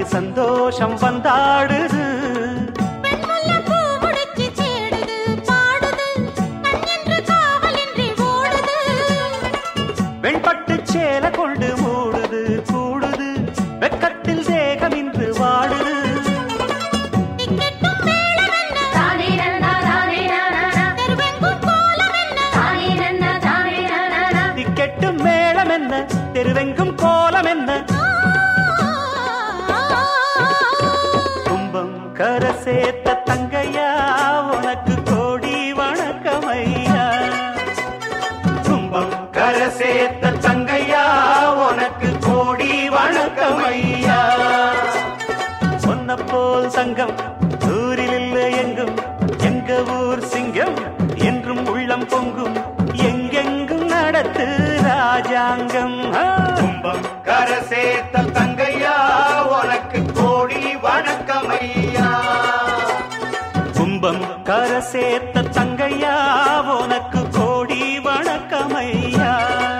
சந்தோஷம் வந்தாடுது பெண்முல்லை பூ முடிச்சு தேடுது, பாடுது, கண் என்று காவலின்றி ஓடுது. வெண்பட்டு சேல கொண்டு மூடுது கூடுது வெக்கத்தில் தேகம் இன்று வாடுது திக்கெட்டும் மேளமென்ன, தானே நன்னா தானே நானா தெருவெங்கும் கோலமென்ன, தானே நன்னா தானே நானா திக்கெட்டும் மேளம் என்ன தெருவெங்கும் கோலம் என்ன கும்பம் கர சேர்த்த தங்கையா உனக்கு கோடி வணக்கமையா கும்பம் கர சேர்த்த தங்கையா உனக்கு கோடி வணக்கமையா சொன்ன போல் சங்கம் ஊரில் இல்லை எங்கும் எங்க ஊர் சிங்கம் என்றும் உள்ளம் பொங்கும் எங்கெங்கும் நடத்து ராஜாங்கம் ஆ. கும்பம் கர சேர்த்த தங்கையா உனக்கு கோடி வணக்கமையா கும்பம் கர சேர்த்த தங்கையா உனக்கு கோடி வணக்கமையா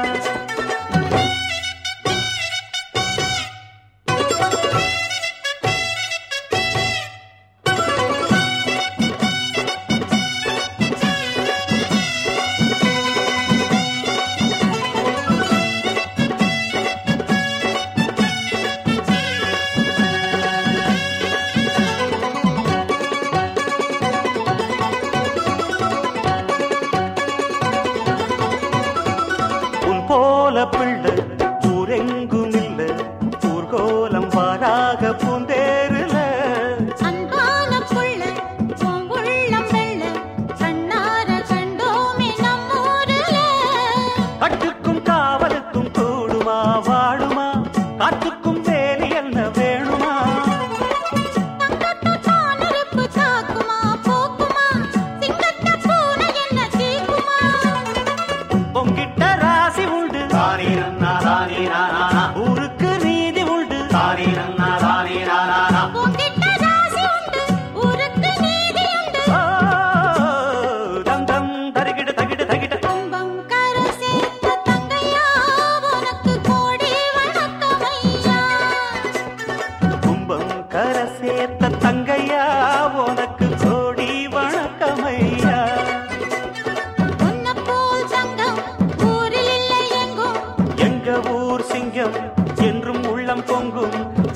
உன் போல பிள்ளை ஊரெங்கும் இல்ல ஊர்கோலம் வாராக பூந்தேருல அன்பான புள்ள, உன் உள்ளம் வெள்ள, கண்ணார கண்டோமே நம்மூருல. கட்டுக்கும் காவலுக்கும் கூடுமா வாழுமா காத்துக்கும் வேலி என்ன வேணுமா தங்கத்த தானறுப்பு தாக்குமா, போக்குமா, சிங்கத்த பூனை என்ன தீக்குமா? பொங்கிட்ட ராசி உண்டு தானே நன்னா தானே நானா ஊருக்கு நீதி உண்டு தானே நன்னா தானே நானா உன்கிட்ட ராசி உண்டு, ஊருக்கு நீதி உண்டு. ஓ, தம் தம் தருகிட தகிட தகிட கும்பம் கரை சேர்த்த தங்கையா, உனக்கு கோடி வணக்கமையா. கும்பம் கர சேர்த்த தங்கையா உனக்கு கோடி வணக்கமையா உன்னைப் போல் தங்கம் ஊரில் இல்லை எங்கும் எங்க ஊர் சிங்கம் என்றும் உள்ளம் பொங்கும்